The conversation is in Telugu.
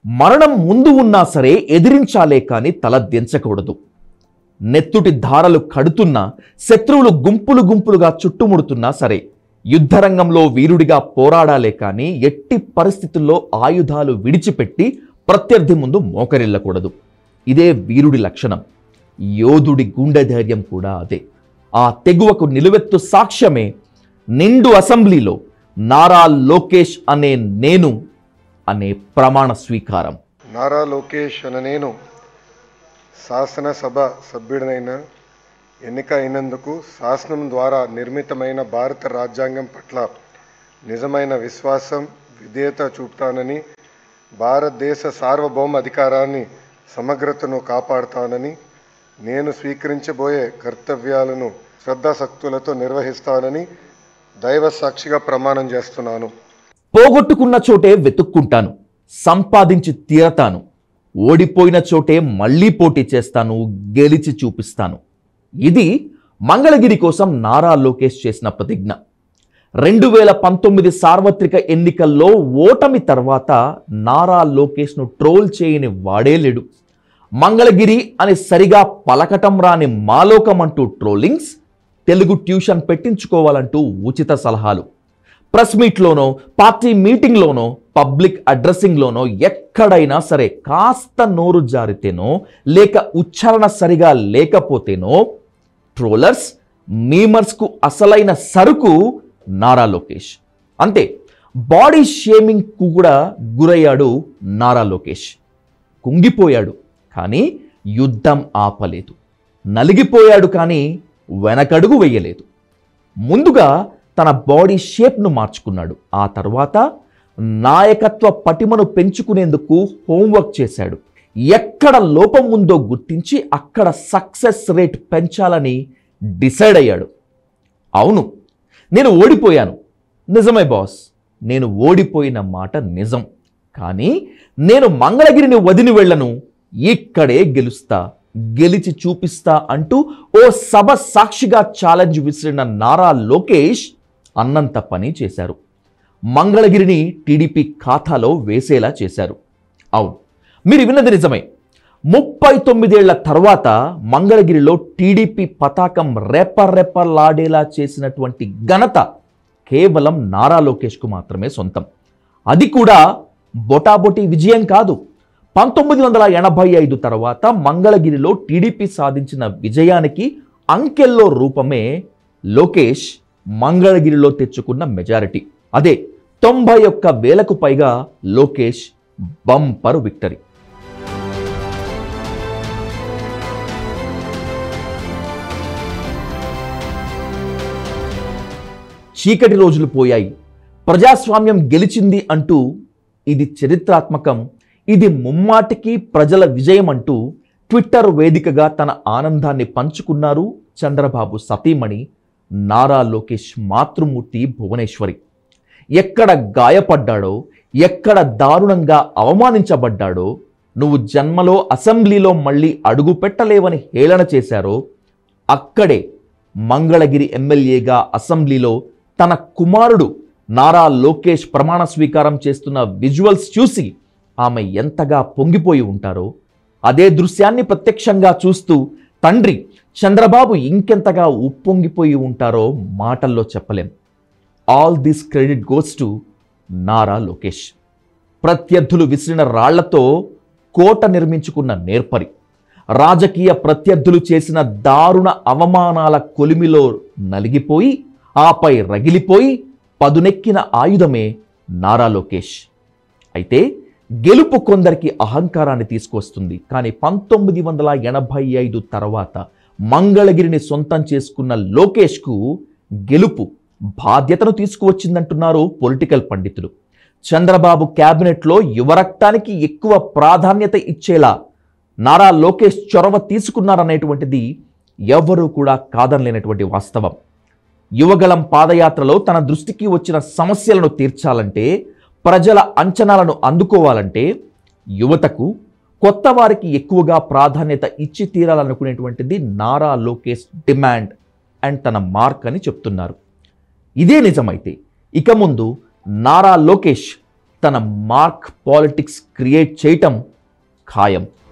మరణం ముందు ఉన్నా సరే ఎదిరించాలే కానీ తల దించకూడదు నెత్తుటి ధారలు కడుతున్నా శత్రువులు గుంపులు గుంపులుగా చుట్టుముడుతున్నా సరే యుద్ధరంగంలో వీరుడిగా పోరాడాలే కానీ ఎట్టి పరిస్థితుల్లో ఆయుధాలు విడిచిపెట్టి ప్రత్యర్థి ముందు మోకరిల్లకూడదు ఇదే వీరుడి లక్షణం యోధుడి గుండె ధైర్యం కూడా అదే ఆ తెగువకు నిలువెత్తు సాక్ష్యమే నిండు అసెంబ్లీలో నారా లోకేష్ అనే నేను అనే ప్రమాణ స్వీకారం నారా లోకేష్ అన నేను శాసనసభ సభ్యుడినైన ఎన్నిక అయినందుకు శాసనం ద్వారా నిర్మితమైన భారత రాజ్యాంగం పట్ల నిజమైన విశ్వాసం విధేయత చూపుతానని భారతదేశ సార్వభౌమ అధికారాన్ని సమగ్రతను కాపాడుతానని నేను స్వీకరించబోయే కర్తవ్యాలను శ్రద్ధాశక్తులతో నిర్వహిస్తానని దైవ సాక్షిగా ప్రమాణం చేస్తున్నాను పోగొట్టుకున్న చోటే వెతుక్కుంటాను సంపాదించి తీరతాను ఓడిపోయిన చోటే మళ్ళీ పోటీ చేస్తాను గెలిచి చూపిస్తాను ఇది మంగళగిరి కోసం నారా లోకేష్ చేసిన ప్రతిజ్ఞ రెండు వేల పంతొమ్మిది సార్వత్రిక ఎన్నికల్లో ఓటమి తర్వాత నారా లోకేష్ను ట్రోల్ చేయని వాడే లేడు మంగళగిరి అని సరిగా పలకటం రాని మాలోకం అంటూ ట్రోలింగ్స్ తెలుగు ట్యూషన్ పెట్టించుకోవాలంటూ ఉచిత సలహాలు ప్రెస్ మీట్లోనో పార్టీ మీటింగ్లోనో పబ్లిక్ అడ్రస్సింగ్లోనో ఎక్కడైనా సరే కాస్త నోరు జారితేనో లేక ఉచ్చారణ సరిగా లేకపోతేనో ట్రోలర్స్ మీమర్స్కు అసలైన సరుకు నారా లోకేష్ అంతే బాడీ షేమింగ్కు కూడా గురయ్యాడు నారా లోకేష్ కుంగిపోయాడు కానీ యుద్ధం ఆపలేదు నలిగిపోయాడు కానీ వెనకడుగు వెయ్యలేదు ముందుగా తన బాడీ షేప్ను మార్చుకున్నాడు ఆ తర్వాత నాయకత్వ పటిమను పెంచుకునేందుకు హోంవర్క్ చేశాడు ఎక్కడ లోపం ఉందో గుర్తించి అక్కడ సక్సెస్ రేట్ పెంచాలని డిసైడ్ అయ్యాడు అవును నేను ఓడిపోయాను నిజమే బాస్ నేను ఓడిపోయిన మాట నిజం కానీ నేను మంగళగిరిని వదిలి వెళ్ళను ఇక్కడే గెలుస్తా గెలిచి చూపిస్తా అంటూ ఓ సభ సాక్షిగా ఛాలెంజ్ విసిరిన నారా లోకేష్ అన్నంత పని చేశారు మంగళగిరిని టీడీపీ ఖాతాలో వేసేలా చేశారు అవును మీరు విన్నది నిజమే ముప్పై తొమ్మిదేళ్ల తర్వాత మంగళగిరిలో టీడీపీ పతాకం రెప్పరెప్పలాడేలా చేసినటువంటి ఘనత కేవలం నారా లోకేష్కు మాత్రమే సొంతం అది కూడా బొటాబొటి విజయం కాదు పంతొమ్మిది వందల ఎనభై ఐదు తర్వాత మంగళగిరిలో టీడీపీ సాధించిన విజయానికి అంకెల్లో రూపమే లోకేష్ మంగళగిరిలో తెచ్చుకున్న మెజారిటీ అదే తొంభై ఒక్క వేలకు పైగా లోకేష్ బంపర్ విక్టరీ చీకటి రోజులు పోయాయి ప్రజాస్వామ్యం గెలిచింది అంటూ ఇది చరిత్రాత్మకం ఇది ముమ్మాటికి ప్రజల విజయం అంటూ ట్విట్టర్ వేదికగా తన ఆనందాన్ని పంచుకున్నారు చంద్రబాబు సతీమణి నారా లోకేష్ మాతృమూర్తి భువనేశ్వరి ఎక్కడ గాయపడ్డాడో ఎక్కడ దారుణంగా అవమానించబడ్డాడో నువ్వు జన్మలో అసెంబ్లీలో మళ్ళీ అడుగు పెట్టలేవని హేళన చేశారో అక్కడే మంగళగిరి ఎమ్మెల్యేగా అసెంబ్లీలో తన కుమారుడు నారా లోకేష్ ప్రమాణ స్వీకారం చేస్తున్న విజువల్స్ చూసి ఆమె ఎంతగా పొంగిపోయి ఉంటారో అదే దృశ్యాన్ని ప్రత్యక్షంగా చూస్తూ తండ్రి చంద్రబాబు ఇంకెంతగా ఉప్పొంగిపోయి ఉంటారో మాటల్లో చెప్పలేం all this credit goes to Nara Lokesh ప్రత్యర్థులు విసిరిన రాళ్లతో కోట నిర్మించుకున్న నేర్పరి రాజకీయ ప్రత్యర్థులు చేసిన దారుణ అవమానాల కొలిమిలో నలిగిపోయి ఆపై రగిలిపోయి పదునెక్కిన ఆయుధమే నారా లోకేష్ అయితే గెలుపు కొందరికి అహంకారాన్ని తీసుకొస్తుంది కానీ పంతొమ్మిది వందల ఎనభై ఐదు తర్వాత మంగళగిరిని సొంతం చేసుకున్న లోకేష్కు గెలుపు బాధ్యతను తీసుకువచ్చిందంటున్నారు పొలిటికల్ పండితులు చంద్రబాబు క్యాబినెట్లో యువరక్తానికి ఎక్కువ ప్రాధాన్యత ఇచ్చేలా నారా లోకేష్ చొరవ తీసుకున్నారనేటువంటిది ఎవ్వరూ కూడా కాదనలేనటువంటి వాస్తవం యువగలం పాదయాత్రలో తన దృష్టికి వచ్చిన సమస్యలను తీర్చాలంటే ప్రజల అంచనాలను అందుకోవాలంటే యువతకు కొత్త వారికి ఎక్కువగా ప్రాధాన్యత ఇచ్చి తీరాలనుకునేటువంటిది నారా లోకేష్ డిమాండ్ అండ్ తన మార్క్ అని చెప్తున్నారు ఇదే నిజమైతే ఇక ముందు నారా లోకేష్ తన మార్క్ పాలిటిక్స్ క్రియేట్ చేయటం ఖాయం